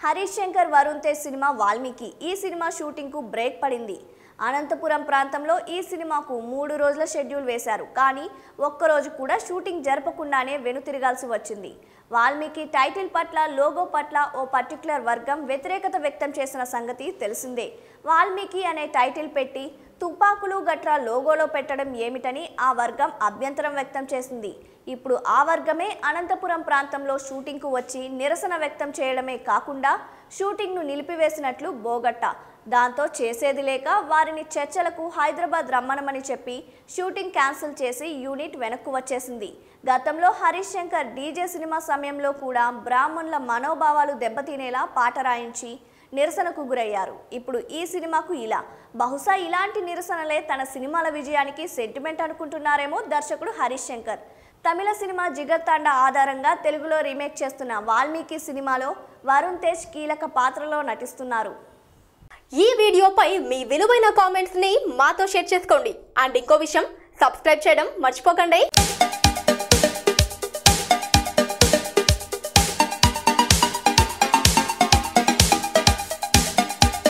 Harish Shankar Varun Tej cinema Valmiki ఈ సినిమా షూటింగ్కు break పడింది అనంతపురం ప్రాంతంలో ఈ సినిమాకు మూడు రోజుల షెడ్యూల్ వేశారు కానీ ఒక్కరోజు కూడా షూటింగ్ జరపకుండానే వెనుతిరగాల్సి వచ్చింది వాల్మీకి టైటిల్ పట్ల లోగో పట్ల ఓ పర్టికులర్ వర్గం వ్యతిరేకత వ్యక్తం చేసిన సంగతి తెలిసిందే వాల్మీకి అనే టైటిల్ పెట్టి తుపాకులు గట్రా లోగోలో పెట్టడం ఏమిటని ఆ వర్గం అభ్యంతరం వ్యక్తం చేసింది ఇప్పుడు ఆ వర్గమే అనంతపురం ప్రాంతంలో షూటింగ్కు వచ్చి నిరసన వ్యక్తం చేయడమే కాకుండా షూటింగ్ను నిలిపివేసినట్లు బోగట్ట దాంతో చేసేది లేక వారిని చర్చలకు హైదరాబాద్ రమ్మనమని చెప్పి షూటింగ్ క్యాన్సిల్ చేసి యూనిట్ వెనక్కు వచ్చేసింది గతంలో హరీష్ శంకర్ డీజే సినిమా సమయంలో కూడా బ్రాహ్మణుల మనోభావాలు దెబ్బతినేలా పాట రాయించి నిరసనకు గురయ్యారు ఇప్పుడు ఈ సినిమాకు ఇలా బహుశా ఇలాంటి నిరసనలే తన సినిమాల విజయానికి సెంటిమెంట్ అనుకుంటున్నారేమో దర్శకుడు హరీష్ శంకర్ తమిళ సినిమా జిగర్ తాండా ఆధారంగా తెలుగులో రీమేక్ చేస్తున్న వాల్మీకి సినిమాలో వరుణ్ తేజ్ కీలక పాత్రలో నటిస్తున్నారు ఈ వీడియోపై మీ విలువైన కామెంట్స్ ని మాతో షేర్ చేసుకోండి అండ్ ఇంకో విషయం సబ్స్క్రైబ్ చేయడం మర్చిపోకండి